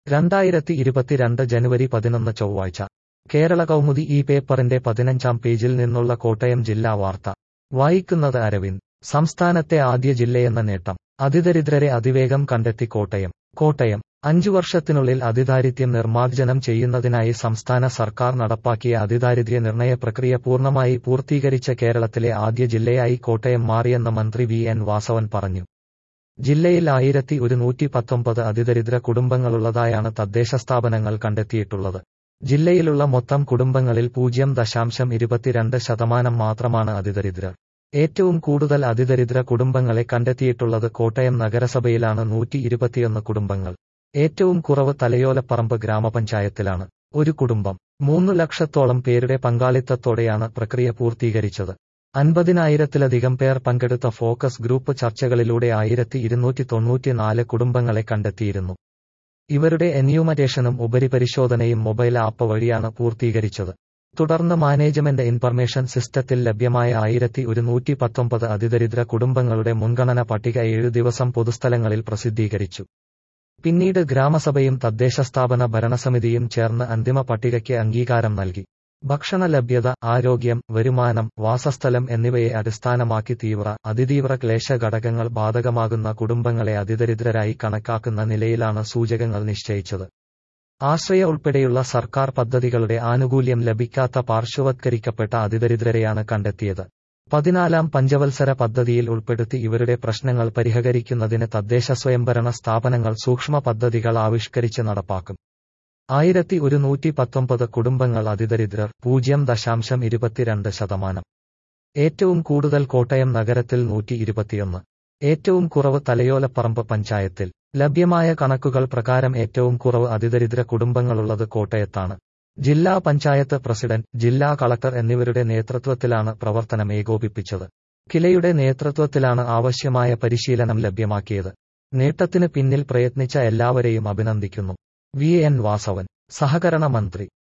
രണ്ടായിരത്തി ഇരുപത്തിരണ്ട് ജനുവരി പതിനൊന്ന് ചൊവ്വാഴ്ച കേരള കൗമുദി ഈ പേപ്പറിന്റെ പതിനഞ്ചാം പേജിൽ നിന്നുള്ള കോട്ടയം ജില്ലാ വാർത്ത വായിക്കുന്നത് അരവിന്ദ് സംസ്ഥാനത്തെ ആദ്യ ജില്ലയെന്ന നേട്ടം അതിദരിദ്രരെ അതിവേഗം കണ്ടെത്തി കോട്ടയം കോട്ടയം അഞ്ചു വർഷത്തിനുള്ളിൽ അതിദാരിദ്ര്യം നിർമ്മാർജ്ജനം ചെയ്യുന്നതിനായി സംസ്ഥാന സർക്കാർ നടപ്പാക്കിയ അതിദാരിദ്ര്യ നിർണയ പ്രക്രിയ പൂർണ്ണമായി പൂർത്തീകരിച്ച കേരളത്തിലെ ആദ്യ ജില്ലയായി കോട്ടയം മാറിയെന്ന് മന്ത്രി വി എൻ വാസവൻ പറഞ്ഞു ജില്ലയിൽ ആയിരത്തി ഒരുന്നൂറ്റി പത്തൊമ്പത് അതിദരിദ്ര കുടുംബങ്ങളുള്ളതായാണ് തദ്ദേശ സ്ഥാപനങ്ങൾ കണ്ടെത്തിയിട്ടുള്ളത് ജില്ലയിലുള്ള മൊത്തം കുടുംബങ്ങളിൽ പൂജ്യം ദശാംശം ഇരുപത്തിരണ്ട് ശതമാനം മാത്രമാണ് അതിദരിദ്രർ ഏറ്റവും കൂടുതൽ അതിദരിദ്ര കുടുംബങ്ങളെ കണ്ടെത്തിയിട്ടുള്ളത് കോട്ടയം നഗരസഭയിലാണ് നൂറ്റി ഇരുപത്തിയൊന്ന് കുടുംബങ്ങൾ ഏറ്റവും കുറവ് തലയോലപ്പറമ്പ് ഗ്രാമപഞ്ചായത്തിലാണ് ഒരു കുടുംബം മൂന്നു ലക്ഷത്തോളം പേരുടെ പങ്കാളിത്തത്തോടെയാണ് പ്രക്രിയ പൂർത്തീകരിച്ചത് അൻപതിനായിരത്തിലധികം പേർ പങ്കെടുത്ത ഫോക്കസ് ഗ്രൂപ്പ് ചർച്ചകളിലൂടെ ആയിരത്തി ഇരുന്നൂറ്റി തൊണ്ണൂറ്റിനാല് കുടുംബങ്ങളെ കണ്ടെത്തിയിരുന്നു ഇവരുടെ എന്യൂമറ്റേഷനും ഉപരിപരിശോധനയും മൊബൈൽ ആപ്പ് വഴിയാണ് പൂർത്തീകരിച്ചത് തുടർന്ന് മാനേജ്മെന്റ് ഇൻഫർമേഷൻ സിസ്റ്റത്തിൽ ലഭ്യമായ ആയിരത്തി ഒരുന്നൂറ്റി പത്തൊമ്പത് അതിദരിദ്ര കുടുംബങ്ങളുടെ മുൻഗണന പട്ടിക ഏഴു ദിവസം പൊതുസ്ഥലങ്ങളിൽ പ്രസിദ്ധീകരിച്ചു പിന്നീട് ഗ്രാമസഭയും തദ്ദേശ സ്ഥാപന ഭരണസമിതിയും ചേർന്ന് അന്തിമ പട്ടികയ്ക്ക് അംഗീകാരം നൽകി ഭക്ഷണ ലഭ്യത ആരോഗ്യം വരുമാനം വാസസ്ഥലം എന്നിവയെ അടിസ്ഥാനമാക്കി തീവ്ര അതിതീവ്ര ക്ലേശ ഘടകങ്ങൾ ബാധകമാകുന്ന കുടുംബങ്ങളെ അതിദരിദ്രരായി കണക്കാക്കുന്ന നിലയിലാണ് സൂചകങ്ങൾ നിശ്ചയിച്ചത് ആശ്രയ ഉൾപ്പെടെയുള്ള സർക്കാർ പദ്ധതികളുടെ ആനുകൂല്യം ലഭിക്കാത്ത പാർശ്വവത്കരിക്കപ്പെട്ട അതിദരിദ്രരെയാണ് കണ്ടെത്തിയത് പതിനാലാം പഞ്ചവത്സര പദ്ധതിയിൽ ഉൾപ്പെടുത്തി ഇവരുടെ പ്രശ്നങ്ങൾ പരിഹരിക്കുന്നതിന് തദ്ദേശ സ്വയംഭരണ സ്ഥാപനങ്ങൾ സൂക്ഷ്മ പദ്ധതികൾ ആവിഷ്കരിച്ച് നടപ്പാക്കും ആയിരത്തി ഒരുന്നൂറ്റി പത്തൊമ്പത് കുടുംബങ്ങൾ അതിദരിദ്രർ പൂജ്യം ദശാംശം ഇരുപത്തിരണ്ട് ശതമാനം ഏറ്റവും കൂടുതൽ കോട്ടയം നഗരത്തിൽ നൂറ്റി ഇരുപത്തിയൊന്ന് ഏറ്റവും കുറവ് തലയോലപ്പറമ്പ് പഞ്ചായത്തിൽ ലഭ്യമായ കണക്കുകൾ പ്രകാരം ഏറ്റവും കുറവ് അതിദരിദ്ര കുടുംബങ്ങളുള്ളത് കോട്ടയത്താണ് ജില്ലാ പഞ്ചായത്ത് പ്രസിഡന്റ് ജില്ലാ കളക്ടർ എന്നിവരുടെ നേതൃത്വത്തിലാണ് പ്രവർത്തനം ഏകോപിപ്പിച്ചത് കിലയുടെ നേതൃത്വത്തിലാണ് ആവശ്യമായ പരിശീലനം ലഭ്യമാക്കിയത് നേട്ടത്തിന് പിന്നിൽ പ്രയത്നിച്ച എല്ലാവരെയും അഭിനന്ദിക്കുന്നു വി എൻ വാസവൻ സഹകരണ മന്ത്രി